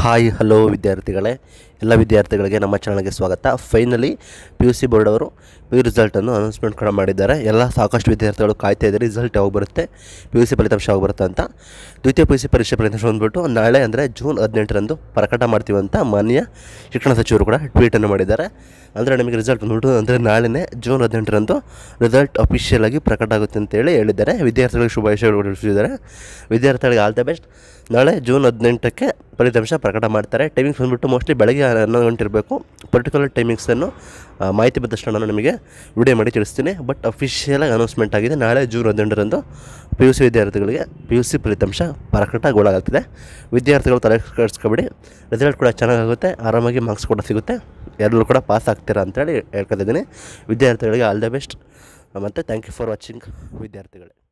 hi hello ವಿದ್ಯಾರ್ಥಿಗಳೇ ಎಲ್ಲ ವಿದ್ಯಾರ್ಥಿಗಳಿಗೆ ನಮ್ಮ ಚಾನಲ್ಗೆ ಸ್ವಾಗತ finally P U C board ಅವರು ಪಿ ಯು ರಿಸಲ್ಟನ್ನು ಅನೌನ್ಸ್ಮೆಂಟ್ ಕೂಡ ಮಾಡಿದ್ದಾರೆ ಎಲ್ಲ ಸಾಕಷ್ಟು ವಿದ್ಯಾರ್ಥಿಗಳು ಕಾಯ್ತಾ ಇದ್ದಾರೆ ರಿಸಲ್ಟ್ ಯಾವಾಗ ಬರುತ್ತೆ ಪಿ ಯು ಸಿ ಫಲಿತಾಂಶ ಯಾವಾಗ ಬರುತ್ತೆ ಅಂತ ದ್ವಿತೀಯ ಪಿ ಯು ಸಿ ಪರೀಕ್ಷೆ ಫಲಿತಾಂಶ ಬಂದ್ಬಿಟ್ಟು ನಾಳೆ ಅಂದರೆ ಜೂನ್ ಹದಿನೆಂಟರಂದು ಪ್ರಕಟ ಮಾಡ್ತೀವಿ ಅಂತ ಮಾನ್ಯ ಶಿಕ್ಷಣ ಸಚಿವರು ಕೂಡ ಟ್ವೀಟನ್ನು ಮಾಡಿದ್ದಾರೆ ಅಂದರೆ ನಿಮಗೆ ರಿಸಲ್ಟ್ ಬಂದ್ಬಿಟ್ಟು ಅಂದರೆ ನಾಳೆನೇ ಜೂನ್ ಹದಿನೆಂಟರಂದು ರಿಸಲ್ಟ್ ಅಫಿಷಿಯಲ್ ಆಗಿ ಪ್ರಕಟ ಆಗುತ್ತೆ ಅಂತೇಳಿ ಹೇಳಿದ್ದಾರೆ ವಿದ್ಯಾರ್ಥಿಗಳಿಗೆ ಶುಭಾಶಯಗಳು ತಿಳಿಸಿದ್ದಾರೆ ವಿದ್ಯಾರ್ಥಿಗಳಿಗೆ ಆಲ್ ದ ಬೆಸ್ಟ್ ನಾಳೆ ಜೂನ್ ಹದಿನೆಂಟಕ್ಕೆ ಫಲಿತಾಂಶ ಪ್ರಕಟ ಮಾಡ್ತಾರೆ ಟೈಮಿಂಗ್ಸ್ ಬಂದ್ಬಿಟ್ಟು ಮೋಸ್ಟ್ಲಿ ಬೆಳಗ್ಗೆ ಹನ್ನೊಂದು ಗಂಟೆ ಇರಬೇಕು ಪರ್ಟಿಕ್ಯುಲರ್ ಟೈಮಿಂಗ್ಸನ್ನು ಆ, ಮಾಹಿತಿ ಬಂದ ತಕ್ಷಣ ನಾನು ನಿಮಗೆ ವಿಡಿಯೋ ಮಾಡಿ ತಿಳಿಸ್ತೀನಿ ಬಟ್ ಅಫಿಷಿಯಲಾಗಿ ಅನೌನ್ಸ್ಮೆಂಟ್ ಆಗಿದೆ ನಾಳೆ ಜೂನ್ ಹದಿನೆಂಟರಂದು ಪಿ ಯು ಸಿ ವಿದ್ಯಾರ್ಥಿಗಳಿಗೆ ಪಿ ಯು ಸಿ ಫಲಿತಾಂಶ ಪ್ರಕಟಗೊಳ್ಳಾಗ್ತಿದೆ ವಿದ್ಯಾರ್ಥಿಗಳು ತಲೆ ಕೆಡಿಸ್ಕೊಬೇಡಿ ರಿಸಲ್ಟ್ ಕೂಡ ಚೆನ್ನಾಗಾಗುತ್ತೆ ಆರಾಮಾಗಿ ಮಾರ್ಕ್ಸ್ ಕೂಡ ಸಿಗುತ್ತೆ ಎಲ್ಲರೂ ಕೂಡ ಪಾಸ್ ಆಗ್ತೀರಾ ಅಂತೇಳಿ ಹೇಳ್ಕೊತಿದ್ದೀನಿ ವಿದ್ಯಾರ್ಥಿಗಳಿಗೆ ಆಲ್ ದ ಬೆಸ್ಟ್ ಮತ್ತು ಥ್ಯಾಂಕ್ ಯು ಫಾರ್ ವಾಚಿಂಗ್ ವಿದ್ಯಾರ್ಥಿಗಳೇ